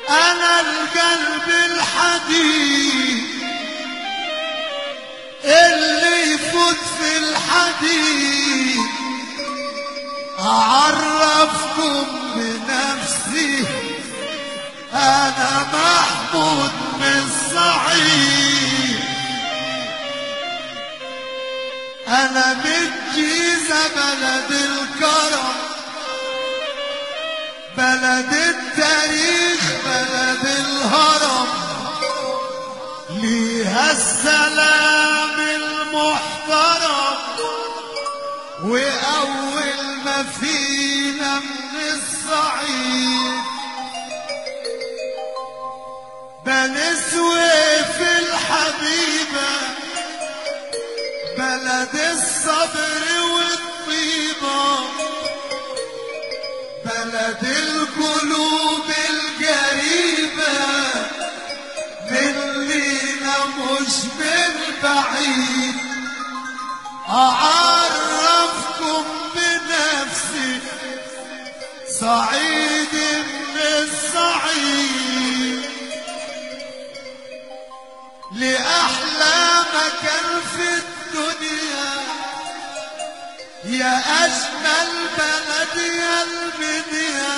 أنا القلب الحديد اللي يفوت في الحديد أعرفكم بنفسي أنا محمود من الصعيد أنا من جيزة بلد الكرم بلد التاريخ بلد الهرم ليها السلام المحترم وأول ما فينا من الصعيد بني سويف الحبيبة بلد الصبر والطيبة بلد القلوب القريبة من لينا مش من بعيد أعرفكم بنفسي صعيد من الصعيد لأحلى مكان في الدنيا يا أجمل بلد يا المنيا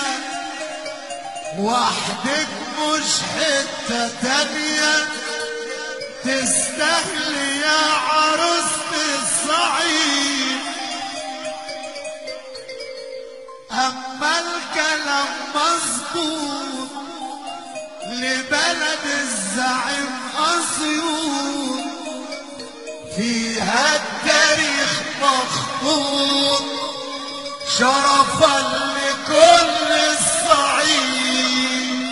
وحدك مش حتة تانية تستاهل يا عروسة الصعيد أما الكلام مظبوط لبلد الزعيم أسيوط فيها التاريخ مخطوط شرفا لكل الصعيد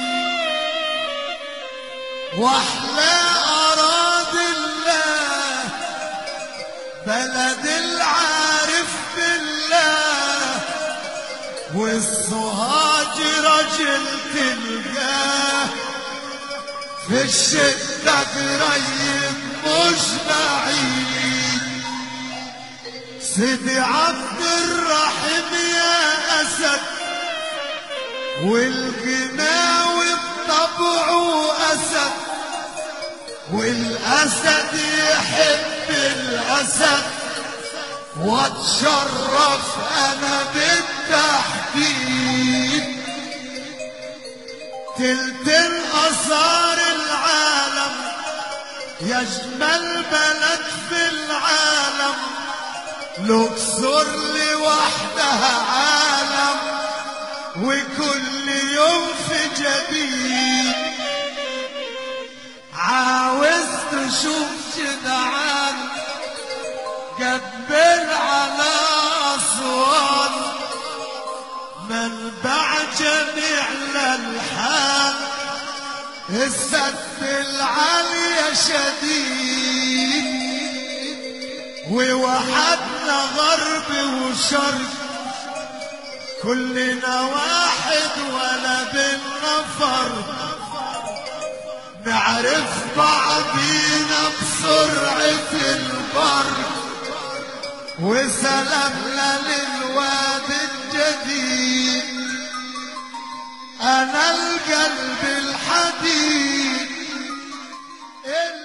واحلى اراضي الله بلد العارف بالله والصهاج رجل تلقاه في الشدة قريب مش بعيد سيدي عبد الرحيم يا أسد والقناوي بطبعه أسد والأسد يحب الأسد واتشرف أنا بالتحديد تلتين آثار العالم يجمل بلد في العالم لوكسور لوحدها عالم وكل يوم في جديد عاوز تشوف جدعان قبل على أسوان منبع جميع الحال السد العالية شديد ووحدنا غرب وشرق كلنا واحد ولا بينا فرق نعرف بعضينا بسرعة البرق وسلامنا للواد الجديد أنا القلب الحديد